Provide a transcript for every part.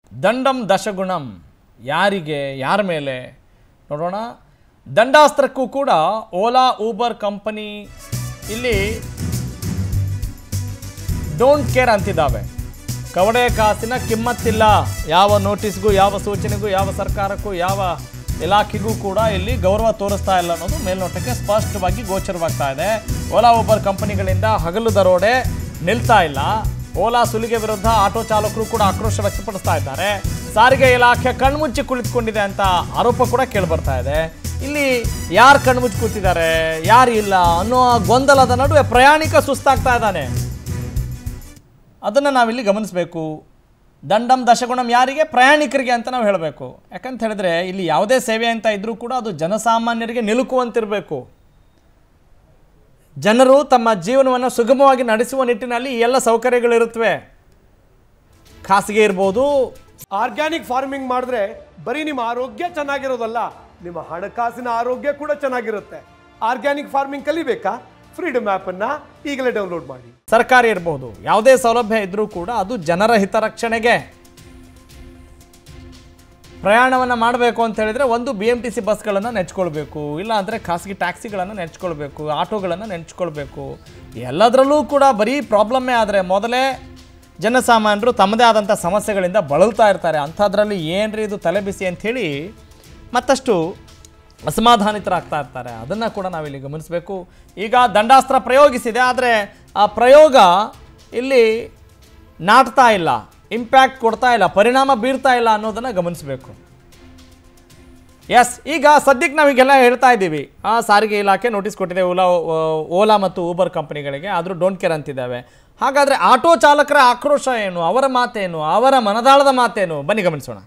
ದಂಡಂ ದಶಗುಣಂ ಯಾರಿಗೆ ಯಾರ ಮೇಲೆ ನೋಡೋಣ ದಂಡಾಸ್ತ್ರಕ್ಕೂ ಕೂಡ ಓಲಾ ಊಬರ್ ಕಂಪನಿ ಇಲ್ಲಿ ಡೋಂಟ್ ಕೇರ್ ಅಂತಿದ್ದಾವೆ ಕವಡೆ ಕಾಸಿನ ಕಿಮ್ಮತ್ತಿಲ್ಲ ಯಾವ ನೋಟಿಸ್ಗೂ ಯಾವ ಸೂಚನೆಗೂ ಯಾವ ಸರ್ಕಾರಕ್ಕೂ ಯಾವ ಇಲಾಖೆಗೂ ಕೂಡ ಇಲ್ಲಿ ಗೌರವ ತೋರಿಸ್ತಾ ಇಲ್ಲ ಅನ್ನೋದು ಮೇಲ್ನೋಟಕ್ಕೆ ಸ್ಪಷ್ಟವಾಗಿ ಗೋಚರವಾಗ್ತಾ ಇದೆ ಓಲಾ ಊಬರ್ ಕಂಪನಿಗಳಿಂದ ಹಗಲು ದರೋಡೆ ನಿಲ್ತಾ ಇಲ್ಲ ಓಲಾ ಸುಲಿಗೆ ವಿರುದ್ಧ ಆಟೋ ಚಾಲಕರು ಕೂಡ ಆಕ್ರೋಶ ವ್ಯಕ್ತಪಡಿಸ್ತಾ ಇದ್ದಾರೆ ಸಾರಿಗೆ ಇಲಾಖೆ ಕಣ್ಮುಚ್ಚಿ ಕುಳಿತುಕೊಂಡಿದೆ ಅಂತ ಆರೋಪ ಕೂಡ ಕೇಳಿಬರ್ತಾ ಇದೆ ಇಲ್ಲಿ ಯಾರು ಕಣ್ಮುಚ್ಚಿ ಕೂತಿದ್ದಾರೆ ಯಾರು ಇಲ್ಲ ಅನ್ನೋ ಆ ಗೊಂದಲದ ನಡುವೆ ಪ್ರಯಾಣಿಕ ಸುಸ್ತಾಗ್ತಾ ಇದ್ದಾನೆ ಅದನ್ನು ನಾವಿಲ್ಲಿ ಗಮನಿಸಬೇಕು ದಂಡಂ ದಶಗುಣಂ ಯಾರಿಗೆ ಪ್ರಯಾಣಿಕರಿಗೆ ಅಂತ ನಾವು ಹೇಳಬೇಕು ಯಾಕಂತ ಹೇಳಿದ್ರೆ ಇಲ್ಲಿ ಯಾವುದೇ ಸೇವೆ ಅಂತ ಇದ್ರೂ ಕೂಡ ಅದು ಜನಸಾಮಾನ್ಯರಿಗೆ ನಿಲುಕುವಂತಿರಬೇಕು ಜನರು ತಮ್ಮ ಜೀವನವನ್ನು ಸುಗಮವಾಗಿ ನಡೆಸುವ ನಿಟ್ಟಿನಲ್ಲಿ ಈ ಎಲ್ಲ ಸೌಕರ್ಯಗಳಿರುತ್ತವೆ ಖಾಸಗಿ ಇರ್ಬೋದು ಆರ್ಗ್ಯಾನಿಕ್ ಫಾರ್ಮಿಂಗ್ ಮಾಡಿದ್ರೆ ಬರೀ ನಿಮ್ಮ ಆರೋಗ್ಯ ಚೆನ್ನಾಗಿರೋದಲ್ಲ ನಿಮ್ಮ ಹಣಕಾಸಿನ ಆರೋಗ್ಯ ಕೂಡ ಚೆನ್ನಾಗಿರುತ್ತೆ ಆರ್ಗ್ಯಾನಿಕ್ ಫಾರ್ಮಿಂಗ್ ಕಲಿಬೇಕಾ ಫ್ರೀಡಮ್ ಅನ್ನ ಈಗಲೇ ಡೌನ್ಲೋಡ್ ಮಾಡಿ ಸರ್ಕಾರಿ ಇರಬಹುದು ಯಾವುದೇ ಸೌಲಭ್ಯ ಇದ್ರೂ ಕೂಡ ಅದು ಜನರ ಹಿತರಕ್ಷಣೆಗೆ ಪ್ರಯಾಣವನ್ನು ಮಾಡಬೇಕು ಅಂತ ಹೇಳಿದ್ರೆ ಒಂದು ಬಿ ಎಮ್ ಟಿ ಸಿ ಬಸ್ಗಳನ್ನು ನೆಚ್ಕೊಳ್ಬೇಕು ಇಲ್ಲ ಅಂದರೆ ಖಾಸಗಿ ಟ್ಯಾಕ್ಸಿಗಳನ್ನು ನೆಚ್ಕೊಳ್ಬೇಕು ಆಟೋಗಳನ್ನು ನೆಚ್ಕೊಳ್ಬೇಕು ಎಲ್ಲದರಲ್ಲೂ ಕೂಡ ಬರೀ ಪ್ರಾಬ್ಲಮ್ಮೇ ಆದರೆ ಮೊದಲೇ ಜನಸಾಮಾನ್ಯರು ತಮ್ಮದೇ ಆದಂಥ ಸಮಸ್ಯೆಗಳಿಂದ ಬಳಲ್ತಾ ಇರ್ತಾರೆ ಅಂಥದ್ರಲ್ಲಿ ಏನ್ರಿ ಇದು ತಲೆಬಿಸಿ ಅಂಥೇಳಿ ಮತ್ತಷ್ಟು ಅಸಮಾಧಾನಿತರಾಗ್ತಾ ಇರ್ತಾರೆ ಅದನ್ನು ಕೂಡ ನಾವಿಲ್ಲಿ ಗಮನಿಸಬೇಕು ಈಗ ದಂಡಾಸ್ತ್ರ ಪ್ರಯೋಗಿಸಿದೆ ಆದರೆ ಆ ಪ್ರಯೋಗ ಇಲ್ಲಿ ನಾಟ್ತಾ ಇಲ್ಲ ಇಂಪ್ಯಾಕ್ಟ್ ಕೊಡ್ತಾ ಇಲ್ಲ ಪರಿಣಾಮ ಬೀರ್ತಾ ಇಲ್ಲ ಅನ್ನೋದನ್ನು ಗಮನಿಸಬೇಕು ಎಸ್ ಈಗ ಸದ್ಯಕ್ಕೆ ನಾವೀಗೆಲ್ಲ ಹೇಳ್ತಾ ಇದ್ದೀವಿ ಆ ಸಾರಿಗೆ ಇಲಾಖೆ ನೋಟಿಸ್ ಕೊಟ್ಟಿದೆ ಓಲಾ ಓಲಾ ಮತ್ತು ಊಬರ್ ಕಂಪನಿಗಳಿಗೆ ಆದರೂ ಡೋಂಟ್ ಕೇರ್ ಅಂತಿದ್ದಾವೆ ಹಾಗಾದರೆ ಆಟೋ ಚಾಲಕರ ಆಕ್ರೋಶ ಏನು ಅವರ ಮಾತೇನು ಅವರ ಮನದಾಳದ ಮಾತೇನು ಬನ್ನಿ ಗಮನಿಸೋಣ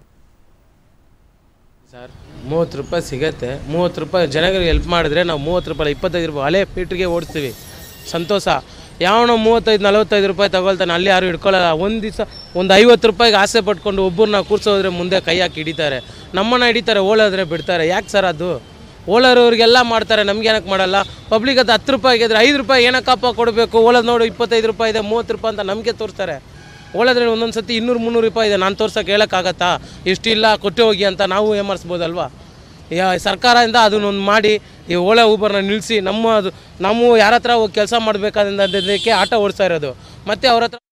ಸರ್ ಮೂವತ್ತು ರೂಪಾಯಿ ಸಿಗತ್ತೆ ಮೂವತ್ತು ರೂಪಾಯಿ ಜನಗಳಿಗೆ ಹೆಲ್ಪ್ ಮಾಡಿದ್ರೆ ನಾವು ಮೂವತ್ತು ರೂಪಾಯಿ ಇಪ್ಪತ್ತೈದು ರೂಪಾಯಿ ಹಳೆ ಫೀಟ್ರಿಗೆ ಓಡಿಸ್ತೀವಿ ಸಂತೋಷ ಯಾವನೋ ಮೂವತ್ತೈದು ನಲವತ್ತೈದು ರೂಪಾಯಿ ತಗೊಳ್ತಾನೆ ಅಲ್ಲಿ ಯಾರು ಹಿಡ್ಕೊಳ್ಳಲ್ಲ ಒಂದು ದಿವಸ ಒಂದು ಐವತ್ತು ರೂಪಾಯಿಗೆ ಆಸೆ ಪಟ್ಕೊಂಡು ಒಬ್ಬರನ್ನ ಕೂರ್ಸೋದ್ರೆ ಮುಂದೆ ಕೈ ಹಾಕಿ ಹಿಡಿತಾರೆ ನಮ್ಮನ್ನ ಹಿಡಿತಾರೆ ಓಲಾದ್ರೆ ಬಿಡ್ತಾರೆ ಯಾಕೆ ಸರ್ ಅದು ಓಲಾರವ್ರಿಗೆಲ್ಲ ಮಾಡ್ತಾರೆ ನಮ್ಗೆ ಏನಕ್ಕೆ ಮಾಡಲ್ಲ ಪಬ್ಲಿಕ್ ಅದು ಹತ್ತು ರೂಪಾಯಿಗೆ ಇದ್ರೆ ಐದು ರೂಪಾಯಿ ಏನಕ್ಕಪ್ಪ ಕೊಡಬೇಕು ಓಲೋದು ನೋಡು ಇಪ್ಪತ್ತೈದು ರೂಪಾಯಿ ಇದೆ ಮೂವತ್ತು ರೂಪಾಯಿ ಅಂತ ನಮಗೆ ತೋರಿಸ್ತಾರೆ ಓಲಾದ್ರೆ ಒಂದೊಂದು ಸತಿ ಇನ್ನೂರು ಮುನ್ನೂರು ರೂಪಾಯಿ ಇದೆ ನಾನು ತೋರ್ಸೋಕೆ ಹೇಳೋಕ್ಕಾಗತ್ತಾ ಇಷ್ಟಿಲ್ಲ ಕೊಟ್ಟು ಹೋಗಿ ಅಂತ ನಾವು ಏಮರ್ಸ್ಬೋದಲ್ವಾ ಯಾ ಸರ್ಕಾರದಿಂದ ಅದನ್ನೊಂದು ಮಾಡಿ ಈ ಓಲಾ ಊಬರ್ನ ನಿಲ್ಲಿಸಿ ನಮ್ಮ ಅದು ನಾವು ಯಾರ ಹತ್ರ ಹೋಗಿ ಕೆಲಸ ಮಾಡಬೇಕಾದಕ್ಕೆ ಆಟೋ ಓಡಿಸ್ತಾ ಇರೋದು ಮತ್ತು ಅವ್ರ ಹತ್ರ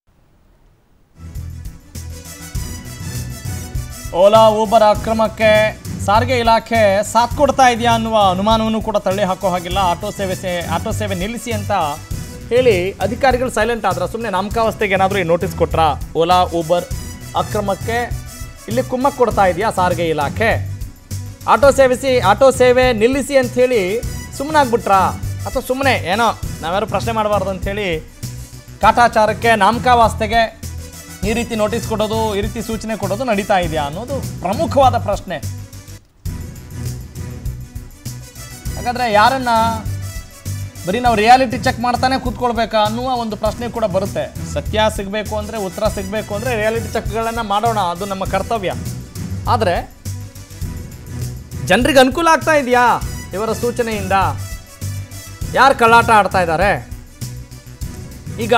ಓಲಾ ಊಬರ್ ಅಕ್ರಮಕ್ಕೆ ಸಾರಿಗೆ ಇಲಾಖೆ ಸಾಥ್ ಕೊಡ್ತಾ ಇದೆಯಾ ಅನ್ನುವ ಅನುಮಾನವನ್ನು ಕೂಡ ತಳ್ಳಿ ಹಾಕೋ ಹಾಗಿಲ್ಲ ಆಟೋ ಸೇವೆ ಸೇ ಆಟೋ ಸೇವೆ ನಿಲ್ಲಿಸಿ ಅಂತ ಹೇಳಿ ಅಧಿಕಾರಿಗಳು ಸೈಲೆಂಟ್ ಆದ್ರ ಸುಮ್ಮನೆ ನಾಮಕಾವಸ್ಥೆಗೆ ಏನಾದರೂ ಈ ನೋಟಿಸ್ ಕೊಟ್ರಾ ಓಲಾ ಊಬರ್ ಅಕ್ರಮಕ್ಕೆ ಇಲ್ಲಿ ಕುಮ್ಮಕ್ ಕೊಡ್ತಾ ಇದೆಯಾ ಸಾರಿಗೆ ಇಲಾಖೆ ಆಟೋ ಸೇವಿಸಿ ಆಟೋ ಸೇವೆ ನಿಲ್ಲಿಸಿ ಅಂಥೇಳಿ ಸುಮ್ಮನಾಗ್ಬಿಟ್ರಾ ಅಥವಾ ಸುಮ್ಮನೆ ಏನೋ ನಾವ್ಯಾರು ಪ್ರಶ್ನೆ ಮಾಡಬಾರ್ದು ಅಂಥೇಳಿ ಕಾಟಾಚಾರಕ್ಕೆ ನಾಮಕಾವಾಸ್ತೆಗೆ ಈ ರೀತಿ ನೋಟಿಸ್ ಕೊಡೋದು ಈ ರೀತಿ ಸೂಚನೆ ಕೊಡೋದು ನಡೀತಾ ಇದೆಯಾ ಅನ್ನೋದು ಪ್ರಮುಖವಾದ ಪ್ರಶ್ನೆ ಹಾಗಾದ್ರೆ ಯಾರನ್ನ ಬರೀ ನಾವು ರಿಯಾಲಿಟಿ ಚೆಕ್ ಮಾಡ್ತಾನೆ ಕೂತ್ಕೊಳ್ಬೇಕಾ ಅನ್ನುವ ಒಂದು ಪ್ರಶ್ನೆ ಕೂಡ ಬರುತ್ತೆ ಸತ್ಯ ಸಿಗಬೇಕು ಅಂದರೆ ಉತ್ತರ ಸಿಗಬೇಕು ಅಂದರೆ ರಿಯಾಲಿಟಿ ಚೆಕ್ಗಳನ್ನು ಮಾಡೋಣ ಅದು ನಮ್ಮ ಕರ್ತವ್ಯ ಆದರೆ ಜನರಿಗೆ ಅನುಕೂಲ ಆಗ್ತಾ ಇದೆಯಾ ಇವರ ಸೂಚನೆಯಿಂದ ಯಾರು ಕಳ್ಳಾಟ ಆಡ್ತಾ ಇದ್ದಾರೆ ಈಗ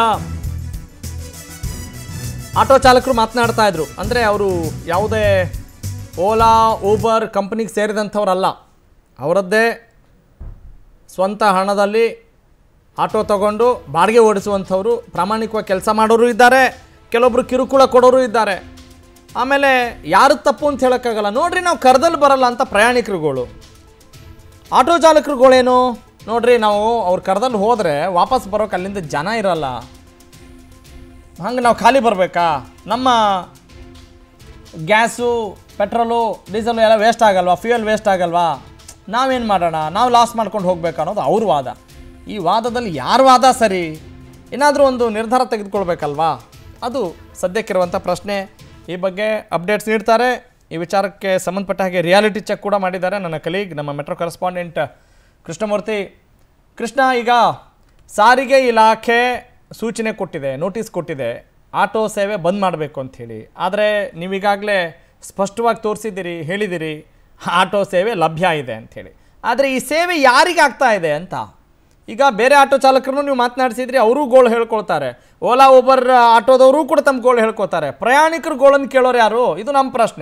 ಆಟೋ ಚಾಲಕರು ಮಾತನಾಡ್ತಾ ಇದ್ರು ಅಂದರೆ ಅವರು ಯಾವುದೇ ಓಲಾ ಊಬರ್ ಕಂಪ್ನಿಗೆ ಸೇರಿದಂಥವ್ರಲ್ಲ ಅವರದ್ದೇ ಸ್ವಂತ ಹಣದಲ್ಲಿ ಆಟೋ ತಗೊಂಡು ಬಾಡಿಗೆ ಓಡಿಸುವಂಥವ್ರು ಪ್ರಾಮಾಣಿಕವಾಗಿ ಕೆಲಸ ಮಾಡೋರು ಇದ್ದಾರೆ ಕೆಲವೊಬ್ರು ಕಿರುಕುಳ ಕೊಡೋರು ಇದ್ದಾರೆ ಆಮೇಲೆ ಯಾರು ತಪ್ಪು ಅಂತ ಹೇಳೋಕ್ಕಾಗಲ್ಲ ನೋಡ್ರಿ ನಾವು ಕರೆದಲ್ಲಿ ಬರಲ್ಲ ಅಂತ ಪ್ರಯಾಣಿಕರುಗಳು ಆಟೋ ಚಾಲಕರುಗಳೇನು ನೋಡ್ರಿ ನಾವು ಅವ್ರ ಕರೆದಲ್ಲಿ ಹೋದರೆ ವಾಪಸ್ ಬರೋಕೆ ಅಲ್ಲಿಂದ ಜನ ಇರಲ್ಲ ಹಂಗೆ ನಾವು ಖಾಲಿ ಬರಬೇಕಾ ನಮ್ಮ ಗ್ಯಾಸು ಪೆಟ್ರೋಲು ಡೀಸೆಲು ಎಲ್ಲ ವೇಸ್ಟ್ ಆಗಲ್ವಾ ಫ್ಯೂಯಲ್ ವೇಸ್ಟ್ ಆಗಲ್ವಾ ನಾವೇನು ಮಾಡೋಣ ನಾವು ಲಾಸ್ ಮಾಡ್ಕೊಂಡು ಹೋಗ್ಬೇಕು ಅನ್ನೋದು ಅವ್ರ ವಾದ ಈ ವಾದದಲ್ಲಿ ಯಾರ ವಾದ ಸರಿ ಏನಾದರೂ ಒಂದು ನಿರ್ಧಾರ ತೆಗೆದುಕೊಳ್ಬೇಕಲ್ವಾ ಅದು ಸದ್ಯಕ್ಕಿರುವಂಥ ಪ್ರಶ್ನೆ ಈ ಬಗ್ಗೆ ಅಪ್ಡೇಟ್ಸ್ ನೀಡ್ತಾರೆ ಈ ವಿಚಾರಕ್ಕೆ ಸಂಬಂಧಪಟ್ಟ ಹಾಗೆ ರಿಯಾಲಿಟಿ ಚೆಕ್ ಕೂಡ ಮಾಡಿದ್ದಾರೆ ನನ್ನ ಕಲೀಗ್ ನಮ್ಮ ಮೆಟ್ರೋ ಕರೆಸ್ಪಾಂಡೆಂಟ್ ಕೃಷ್ಣಮೂರ್ತಿ ಕೃಷ್ಣ ಈಗ ಸಾರಿಗೆ ಇಲಾಖೆ ಸೂಚನೆ ಕೊಟ್ಟಿದೆ ನೋಟಿಸ್ ಕೊಟ್ಟಿದೆ ಆಟೋ ಸೇವೆ ಬಂದ್ ಮಾಡಬೇಕು ಅಂಥೇಳಿ ಆದರೆ ನೀವೀಗಾಗಲೇ ಸ್ಪಷ್ಟವಾಗಿ ತೋರಿಸಿದ್ದೀರಿ ಹೇಳಿದ್ದೀರಿ ಆಟೋ ಸೇವೆ ಲಭ್ಯ ಇದೆ ಅಂಥೇಳಿ ಆದರೆ ಈ ಸೇವೆ ಯಾರಿಗಾಗ್ತಾ ಇದೆ ಅಂತ ಈಗ ಬೇರೆ ಆಟೋ ಚಾಲಕರನ್ನು ನೀವು ಮಾತನಾಡಿಸಿದ್ರಿ ಅವರು ಗೋಳು ಹೇಳ್ಕೊಳ್ತಾರೆ ಓಲಾ ಊಬರ್ ಆಟೋದವರು ಕೂಡ ತಮ್ಮ ಗೋಳು ಹೇಳ್ಕೊತಾರೆ ಪ್ರಯಾಣಿಕರ ಗೋಳನ್ನು ಕೇಳೋರು ಯಾರು ಇದು ನಮ್ಮ ಪ್ರಶ್ನೆ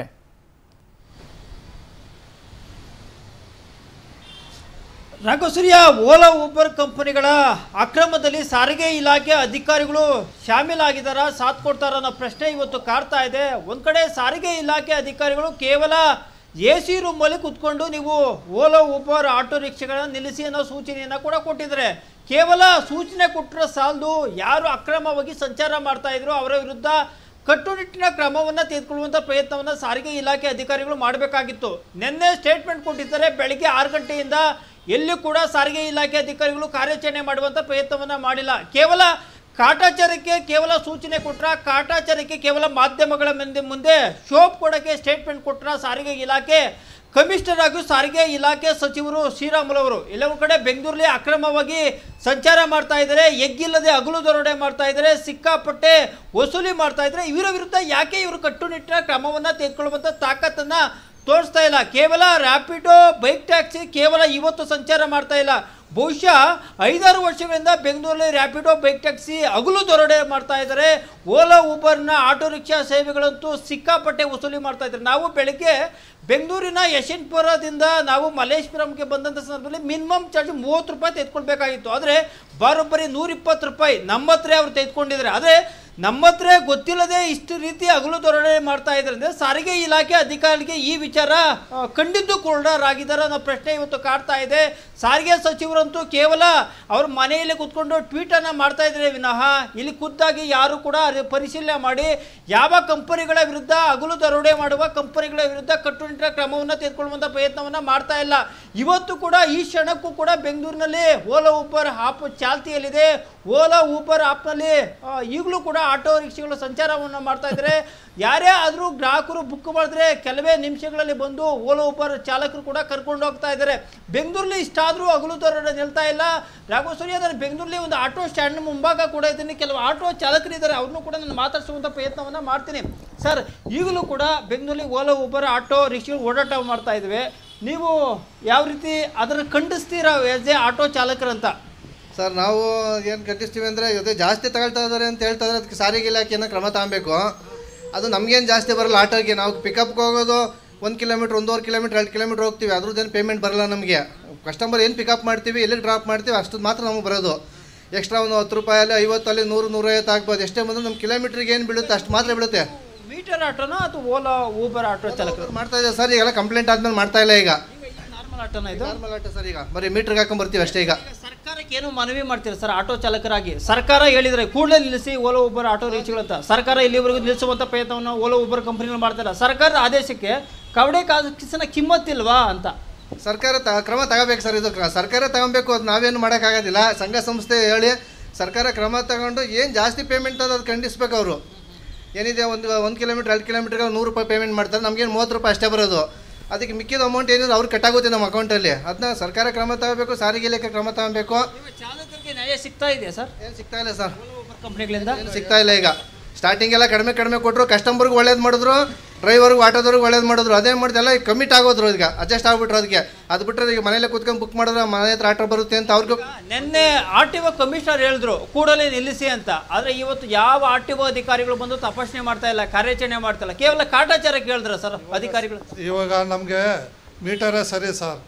ರಾಘವಸೂರ್ಯ ಓಲಾ ಊಬರ್ ಕಂಪನಿಗಳ ಅಕ್ರಮದಲ್ಲಿ ಸಾರಿಗೆ ಇಲಾಖೆ ಅಧಿಕಾರಿಗಳು ಶಾಮೀಲಾಗಿದ್ದಾರಾ ಸಾಥ್ ಕೊಡ್ತಾರ ಅನ್ನೋ ಪ್ರಶ್ನೆ ಇವತ್ತು ಕಾಡ್ತಾ ಇದೆ ಒಂದ್ ಕಡೆ ಸಾರಿಗೆ ಇಲಾಖೆ ಅಧಿಕಾರಿಗಳು ಕೇವಲ ಎ ಸಿ ರೂಮಲ್ಲಿ ಕುತ್ಕೊಂಡು ನೀವು ಓಲಾ ಊಬರ್ ಆಟೋ ರಿಕ್ಷಾಗಳನ್ನ ನಿಲ್ಲಿಸಿ ಅನ್ನೋ ಸೂಚನೆಯನ್ನ ಕೂಡ ಕೊಟ್ಟಿದ್ದಾರೆ ಕೇವಲ ಸೂಚನೆ ಕೊಟ್ಟರೆ ಸಾಲದು ಯಾರು ಅಕ್ರಮವಾಗಿ ಸಂಚಾರ ಮಾಡ್ತಾ ಇದ್ರು ಅವರ ವಿರುದ್ಧ ಕಟ್ಟುನಿಟ್ಟಿನ ಕ್ರಮವನ್ನು ತೆಗೆದುಕೊಳ್ಳುವಂಥ ಪ್ರಯತ್ನವನ್ನು ಸಾರಿಗೆ ಇಲಾಖೆ ಅಧಿಕಾರಿಗಳು ಮಾಡಬೇಕಾಗಿತ್ತು ನಿನ್ನೆ ಸ್ಟೇಟ್ಮೆಂಟ್ ಕೊಟ್ಟಿದ್ದಾರೆ ಬೆಳಿಗ್ಗೆ ಆರು ಗಂಟೆಯಿಂದ ಎಲ್ಲಿ ಕೂಡ ಸಾರಿಗೆ ಇಲಾಖೆ ಅಧಿಕಾರಿಗಳು ಕಾರ್ಯಾಚರಣೆ ಮಾಡುವಂಥ ಪ್ರಯತ್ನವನ್ನು ಮಾಡಿಲ್ಲ ಕೇವಲ ಕಾಟಾಚಾರಕ್ಕೆ ಕೇವಲ ಸೂಚನೆ ಕೊಟ್ರ ಕಾಟಾಚಾರಕ್ಕೆ ಕೇವಲ ಮಾಧ್ಯಮಗಳ ಮುಂದೆ ಮುಂದೆ ಶೋಪ್ ಕೊಡೋಕ್ಕೆ ಸ್ಟೇಟ್ಮೆಂಟ್ ಕೊಟ್ರ ಸಾರಿಗೆ ಇಲಾಖೆ ಕಮಿಷನರ್ ಹಾಗೂ ಸಾರಿಗೆ ಇಲಾಖೆ ಸಚಿವರು ಶ್ರೀರಾಮುಲು ಅವರು ಎಲ್ಲವೂ ಕಡೆ ಬೆಂಗಳೂರಲ್ಲಿ ಅಕ್ರಮವಾಗಿ ಸಂಚಾರ ಮಾಡ್ತಾ ಇದ್ದಾರೆ ಎಗ್ಗಿಲ್ಲದೆ ಅಗಲು ದರೋಡೆ ಮಾಡ್ತಾ ಇದ್ದಾರೆ ಸಿಕ್ಕಾಪಟ್ಟೆ ವಸೂಲಿ ಮಾಡ್ತಾ ಇದ್ದಾರೆ ಇವರ ವಿರುದ್ಧ ಯಾಕೆ ಇವರು ಕಟ್ಟುನಿಟ್ಟಿನ ಕ್ರಮವನ್ನು ತೆಗೆದುಕೊಳ್ಳುವಂಥ ತಾಕತ್ತನ್ನು ತೋರಿಸ್ತಾ ಇಲ್ಲ ಕೇವಲ ರ್ಯಾಪಿಡೋ ಬೈಕ್ ಟ್ಯಾಕ್ಸಿ ಕೇವಲ ಇವತ್ತು ಸಂಚಾರ ಮಾಡ್ತಾ ಇಲ್ಲ ಬಹುಶಃ ಐದಾರು ವರ್ಷಗಳಿಂದ ಬೆಂಗಳೂರಲ್ಲಿ ರ್ಯಾಪಿಡೋ ಬೈಕ್ ಟ್ಯಾಕ್ಸಿ ಹಗಲು ದರೋಡೆ ಮಾಡ್ತಾ ಇದ್ದಾರೆ ಓಲಾ ಊಬರ್ನ ಆಟೋ ರಿಕ್ಷಾ ಸೇವೆಗಳಂತೂ ಸಿಕ್ಕಾಪಟ್ಟೆ ವಸೂಲಿ ಮಾಡ್ತಾ ಇದ್ದಾರೆ ನಾವು ಬೆಳಗ್ಗೆ ಬೆಂಗಳೂರಿನ ಯಶವಂತಪುರದಿಂದ ನಾವು ಮಲ್ಲೇಶ್ವರಂಗೆ ಬಂದಂಥ ಸಂದರ್ಭದಲ್ಲಿ ಮಿನಿಮಮ್ ಚಾರ್ಜ್ ಮೂವತ್ತು ರೂಪಾಯಿ ತೆಗೆದುಕೊಳ್ಬೇಕಾಗಿತ್ತು ಆದರೆ ಬರೋಬ್ಬರಿ ನೂರಿಪ್ಪತ್ತು ರೂಪಾಯಿ ನಮ್ಮ ಹತ್ರ ಅವ್ರು ತೆಗೆದುಕೊಂಡಿದ್ದಾರೆ ಆದರೆ ನಮ್ಮ ಹತ್ರ ಗೊತ್ತಿಲ್ಲದೆ ಇಷ್ಟು ರೀತಿ ಹಗಲು ದೊರಡೆ ಮಾಡ್ತಾ ಇದ್ದಾರೆ ಅಂದರೆ ಸಾರಿಗೆ ಇಲಾಖೆ ಅಧಿಕಾರಿಗೆ ಈ ವಿಚಾರ ಆ, ಕಂಡಿದ್ದು ಕುರುಡರಾಗಿದ್ದಾರೆ ಅನ್ನೋ ಪ್ರಶ್ನೆ ಇವತ್ತು ಕಾಡ್ತಾ ಇದೆ ಸಾರಿಗೆ ಸಚಿವರಂತೂ ಕೇವಲ ಅವ್ರ ಮನೆಯಲ್ಲಿ ಕೂತ್ಕೊಂಡು ಟ್ವೀಟನ್ನು ಮಾಡ್ತಾ ಇದ್ದಾರೆ ವಿನಃ ಇಲ್ಲಿ ಖುದ್ದಾಗಿ ಯಾರು ಕೂಡ ಅದು ಪರಿಶೀಲನೆ ಮಾಡಿ ಯಾವ ಕಂಪನಿಗಳ ವಿರುದ್ಧ ಹಗಲು ದರೋಡೆ ಮಾಡುವ ಕಂಪನಿಗಳ ವಿರುದ್ಧ ಕಟ್ಟುನಿಟ್ಟಿನ ಕ್ರಮವನ್ನು ತೆಗೆದುಕೊಳ್ಳುವಂಥ ಪ್ರಯತ್ನವನ್ನು ಮಾಡ್ತಾ ಇಲ್ಲ ಇವತ್ತು ಕೂಡ ಈ ಕ್ಷಣಕ್ಕೂ ಕೂಡ ಬೆಂಗಳೂರಿನಲ್ಲಿ ಓಲಾ ಊಬರ್ ಆಪ್ ಚಾಲ್ತಿಯಲ್ಲಿದೆ ಓಲಾ ಊಬರ್ ಆಪ್ನಲ್ಲಿ ಆ, ಈಗಲೂ ಕೂಡ ಆಟೋ ರಿಕ್ಷಾಗಳು ಸಂಚಾರವನ್ನು ಮಾಡ್ತಾ ಇದ್ದಾರೆ ಯಾರೇ ಆದರೂ ಗ್ರಾಹಕರು ಬುಕ್ ಮಾಡಿದ್ರೆ ಕೆಲವೇ ನಿಮಿಷಗಳಲ್ಲಿ ಬಂದು ಓಲಾ ಊಬರ್ ಚಾಲಕರು ಕೂಡ ಕರ್ಕೊಂಡು ಹೋಗ್ತಾ ಇದ್ದಾರೆ ಬೆಂಗಳೂರಲ್ಲಿ ಇಷ್ಟಾದರೂ ಹಗಲು ದರೋಡೆ ನಿಲ್ತಾ ಇಲ್ಲ ರಾಘವಸೂರಿ ಅದರ ಬೆಂಗಳೂರಲ್ಲಿ ಒಂದು ಆಟೋ ಸ್ಟ್ಯಾಂಡ್ ಮುಂಭಾಗ ಕೂಡ ಇದ್ದೀನಿ ಕೆಲವು ಆಟೋ ಚಾಲಕರಿದ್ದಾರೆ ಅವ್ರನ್ನೂ ಕೂಡ ನಾನು ಮಾತಾಡಿಸುವಂಥ ಪ್ರಯತ್ನವನ್ನು ಮಾಡ್ತೀನಿ ಸರ್ ಈಗಲೂ ಕೂಡ ಬೆಂಗಳೂರಲ್ಲಿ ಓಲಾ ಊಬರ್ ಆಟೋ ರಿಕ್ಷಾಗಳು ಓಡಾಟ ಮಾಡ್ತಾ ಇದ್ವಿ ನೀವು ಯಾವ ರೀತಿ ಅದನ್ನು ಖಂಡಿಸ್ತೀರಾ ಎಸ್ ಎ ಆಟೋ ಚಾಲಕರಂತ ಸರ್ ನಾವು ಏನು ಕಟ್ಟಿಸ್ತೀವಿ ಅಂದರೆ ಜೊತೆ ಜಾಸ್ತಿ ತಗೊಳ್ತಾ ಇದ್ದಾರೆ ಅಂತ ಹೇಳ್ತಾ ಇದ್ದಾರೆ ಅದಕ್ಕೆ ಸಾರಿಗೆ ಇಲಾಖೆಯನ್ನು ಕ್ರಮ ತಗೊಬೇಕು ಅದು ನಮಗೇನು ಜಾಸ್ತಿ ಬರಲ್ಲ ಆಟೋಗೆ ನಾವು ಪಿಕಪ್ಗೆ ಹೋಗೋದು ಒಂದು ಕಿಲೋಮೀಟ್ರ್ ಒಂದೂವರೆ ಕಿಲೋಮೀಟ್ರ್ ಎರಡು ಕಿಲೋಮೀಟ್ರ್ ಹೋಗ್ತೀವಿ ಅದ್ರದ್ದೇನು ಪೇಮೆಂಟ್ ಬರಲ್ಲ ನಮಗೆ ಕಸ್ಟಮರ್ ಏನು ಪಿಕಪ್ ಮಾಡ್ತೀವಿ ಎಲ್ಲಿ ಡ್ರಾಪ್ ಮಾಡ್ತೀವಿ ಅಷ್ಟು ಮಾತ್ರ ನಮಗೆ ಬರೋದು ಎಕ್ಸ್ಟ್ರಾ ಒಂದು ಹತ್ತು ರೂಪಾಯಲ್ಲಿ ಐವತ್ತಲ್ಲಿ ನೂರು ನೂರೈವತ್ತು ಆಗ್ಬೋದು ಎಷ್ಟೇ ಬಂದರೂ ನಮ್ಮ ಕಿಲೋಮೀಟ್ರಿಗೆ ಏನು ಬೀಳುತ್ತೆ ಅಷ್ಟು ಮಾತ್ರ ಬೀಳುತ್ತೆ ಮೀಟರ್ ಆಟೋನಾ ಅಥವಾ ಓಲಾ ಊಬರ್ ಆಟೋ ಚಾಲಕರು ಮಾಡ್ತಾ ಇದೆ ಸರ್ ಈಗೆಲ್ಲ ಕಂಪ್ಲೇಂಟ್ ಆದ್ಮೇಲೆ ಮಾಡ್ತಾ ಇಲ್ಲ ಈಗ ನಾರ್ಮಲ್ ಆಟೋನ ಇದು ನಾರ್ಮಲ್ ಆಟೋ ಸರ್ ಈಗ ಬರೀ ಮೀಟ್ರಿಗೆ ಹಾಕೊಂಡ್ ಬರ್ತೀವಿ ಅಷ್ಟೇ ಈಗ ಈಗ ಸರ್ಕಾರಕ್ಕೆ ಏನು ಮನವಿ ಮಾಡ್ತೀರಾ ಸರ್ ಆಟೋ ಚಾಲಕರಾಗಿ ಸರ್ಕಾರ ಹೇಳಿದ್ರೆ ಕೂಡಲೇ ನಿಲ್ಲಿಸಿ ಓಲಾ ಉಬರ್ ಆಟೋ ರಿಕ್ಷಾಗಳಂತ ಸರ್ಕಾರ ಇಲ್ಲಿವರೆಗೂ ನಿಲ್ಲಿಸುವಂತ ಪ್ರಯತ್ನವನ್ನು ಓಲಾ ಉಬರ್ ಕಂಪನಿಗಳು ಮಾಡ್ತಾರೆ ಸರ್ಕಾರದ ಆದೇಶಕ್ಕೆ ಕವಡೆ ಕಾಸಿನ ಕಿಮ್ಮತ್ತಿಲ್ವಾ ಅಂತ ಸರ್ಕಾರ ತ ಕ್ರಮ ತಗೋಬೇಕು ಸರ್ ಇದು ಕ್ರ- ಸರ್ಕಾರ ತಗೊಬೇಕು ಅದು ನಾವೇನು ಮಾಡೋಕ್ಕಾಗೋದಿಲ್ಲ ಸಂಘ ಸಂಸ್ಥೆ ಹೇಳಿ ಸರ್ಕಾರ ಕ್ರಮ ತಗೊಂಡು ಏನು ಜಾಸ್ತಿ ಪೇಮೆಂಟ್ ಅದು ಅದು ಖಂಡಿಸ್ಬೇಕು ಅವರು ಏನಿದೆ ಒಂದು ಒಂದು ಕಿಲೋಮೀಟ್ರ್ ಎರಡು ಕಿಲೋಮೀಟ್ರಿಗೆ ನೂರು ರೂಪಾಯಿ ಪೇಮೆಂಟ್ ಮಾಡ್ತಾರೆ ನಮಗೇನು ಮೂವತ್ತು ರೂಪಾಯಿ ಅಷ್ಟೇ ಬರೋದು ಅದಕ್ಕೆ ಮಿಕ್ಕಿದ ಅಮೌಂಟ್ ಏನಿದೆ ಅವ್ರು ಕಟ್ಟಾಗುತ್ತೆ ನಮ್ಮ ಅಕೌಂಟಲ್ಲಿ ಅದನ್ನ ಸರ್ಕಾರ ಕ್ರಮ ತಗೋಬೇಕು ಸಾರಿಗೆ ಇಲಾಖೆ ಕ್ರಮ ತಗೋಬೇಕು ಚಾಲಕರಿಗೆ ನ್ಯಾಯ ಸಿಗ್ತಾ ಇದೆಯಾ ಸರ್ ಏನು ಸಿಗ್ತಾ ಇಲ್ಲ ಸರ್ ಉಬರ್ ಕಂಪ್ನಿಗಳಿಂದ ಏನು ಸಿಗ್ತಾ ಇಲ್ಲ ಈಗ ಸ್ಟಾರ್ಟಿಂಗ್ ಎಲ್ಲ ಕಡಿಮೆ ಕಡಿಮೆ ಕೊಟ್ಟರು ಕಸ್ಟಮರ್ಗೆ ಒಳ್ಳೇದು ಮಾಡಿದ್ರು ಡ್ರೈವರ್ಗೆ ಆಟೋದವ್ರಿಗೆ ಒಳ್ಳೇದು ಮಾಡಿದ್ರು ಅದೇ ಮಾಡಿದೆ ಎಲ್ಲ ಕಮಿಟ್ ಆಗೋದ್ರು ಈಗ ಅಡ್ಜಸ್ಟ್ ಆಗ್ಬಿಟ್ರು ಅದಕ್ಕೆ ಅದು ಬಿಟ್ಟರೆ ಈಗ ಮನೇಲೆ ಕೂತ್ಕೊಂಡು ಬುಕ್ ಮಾಡಿದ್ರೆ ಮನೆ ಹತ್ರ ಆಟೋ ಬರುತ್ತೆ ಅಂತ ಅವ್ರಿಗೂ ನಿನ್ನೆ ಆರ್ ಟಿ ಒ ಕಮಿಷನರ್ ಹೇಳಿದ್ರು ಕೂಡಲೇ ನಿಲ್ಲಿಸಿ ಅಂತ ಆದರೆ ಇವತ್ತು ಯಾವ ಆರ್ ಟಿ ಒ ಅಧಿಕಾರಿಗಳು ಬಂದು ತಪಾಸಣೆ ಮಾಡ್ತಾ ಇಲ್ಲ ಕಾರ್ಯಾಚರಣೆ ಮಾಡ್ತಾ ಇಲ್ಲ ಕೇವಲ ಕಾಟಾಚಾರಕ್ಕೆ ಹೇಳಿದ್ರ ಸರ್ ಅಧಿಕಾರಿಗಳು ಇವಾಗ ನಮಗೆ ಮೀಟರೇ ಸರಿ ಸರ್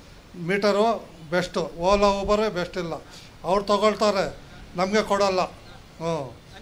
ಮೀಟರು ಬೆಸ್ಟು ಓಲಾ ಊಬರೇ ಬೆಸ್ಟ್ ಇಲ್ಲ ಅವ್ರು ತಗೊಳ್ತಾರೆ ನಮಗೆ ಕೊಡಲ್ಲ ಹ್ಞೂ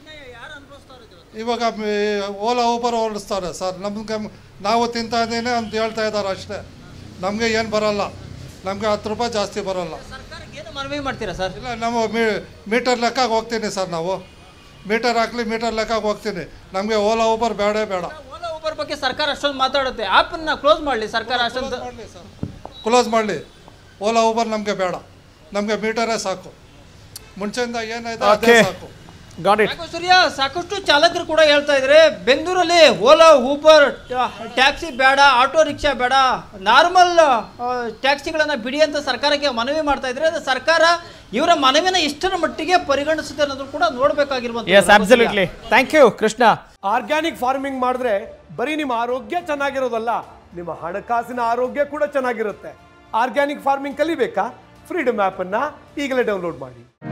ಇವಾಗ ಮಿ- ಓಲಾ ಊಬರ್ ಓಡಿಸ್ತಾರೆ ಸರ್ ನಮ್ಗೆ ನಾವು ತಿಂತಾ ಇದ್ದೀನಿ ಅಂತ ಹೇಳ್ತಾ ಇದ್ದಾರೆ ಅಷ್ಟೇ ನಮಗೆ ಏನು ಬರಲ್ಲ ನಮಗೆ ಹತ್ತು ರೂಪಾಯಿ ಜಾಸ್ತಿ ಬರಲ್ಲ ಸರ್ಕಾರಕ್ಕೆ ಏನು ಮನವಿ ಮಾಡ್ತೀರಾ ಸರ್ ಇಲ್ಲ ನಾವು ಮೀ ಮೀಟರ್ ಲೆಕ್ಕಕ್ಕೆ ಹೋಗ್ತೀನಿ ಸರ್ ನಾವು ಮೀಟರ್ ಹಾಕ್ಲಿ ಮೀಟರ್ ಲೆಕ್ಕಕ್ಕೆ ಹೋಗ್ತೀನಿ ನಮಗೆ ಓಲಾ ಊಬರ್ ಬೇಡೇ ಬೇಡ ಓಲಾ ಉಬರ್ ಬಗ್ಗೆ ಸರ್ಕಾರ ಅಷ್ಟೊಂದು ಮಾತಾಡುತ್ತೆ ಆ್ಯಪನ್ನ ಕ್ಲೋಸ್ ಮಾಡಲಿ ಸರ್ಕಾರ ಅಷ್ಟೊಂದು ಕ್ಲೋಸ್ ಮಾಡಲಿ ಓಲಾ ಊಬರ್ ನಮಗೆ ಬೇಡ ನಮಗೆ ಮೀಟರೇ ಸಾಕು ಮುಂಚೆಯಿಂದ ಏನಾಯ್ತು ಅದೇ ಓಕೆ ಸಾಕು ಗಾಟ್ ಇಟ್ ಯಾಕೋ ಸೂರ್ಯ ಸಾಕಷ್ಟು ಚಾಲಕರು ಕೂಡ ಹೇಳ್ತಾ ಇದ್ದಾರೆ ಬೆಂಗಳೂರಲ್ಲಿ ಓಲಾ ಊಬರ್ ಟ್ಯಾಕ್ಸಿ ಬೇಡ ಆಟೋ ರಿಕ್ಷಾ ಬೇಡ ನಾರ್ಮಲ್ ಟ್ಯಾಕ್ಸಿಗಳನ್ನು ಬಿಡಿ ಅಂತ ಸರ್ಕಾರಕ್ಕೆ ಮನವಿ ಮಾಡ್ತಾ ಇದ್ದಾರೆ ಅದು ಸರ್ಕಾರ ಇವರ ಮನವಿನ ಎಷ್ಟರ ಮಟ್ಟಿಗೆ ಪರಿಗಣಿಸುತ್ತೆ ಅನ್ನೋದು ಕೂಡ ನೋಡಬೇಕಾಗಿರುವಂತ yes absolutely thank you Krishna organic farming ಮಾಡಿದ್ರೆ ಬರೀ ನಿಮ್ಮ ಆರೋಗ್ಯ ಚೆನ್ನಾಗಿರೋದಲ್ಲ ನಿಮ್ಮ ಹಣಕಾಸಿನ ಆರೋಗ್ಯ ಕೂಡ ಚೆನ್ನಾಗಿರುತ್ತೆ ಆರ್ಗ್ಯಾನಿಕ್ ಫಾರ್ಮಿಂಗ್ ಕಲಿಬೇಕಾ ಫ್ರೀಡಮ್ ಆ್ಯಪನ್ನು ಈಗಲೇ ಡೌನ್ಲೋಡ್ ಮಾಡಿ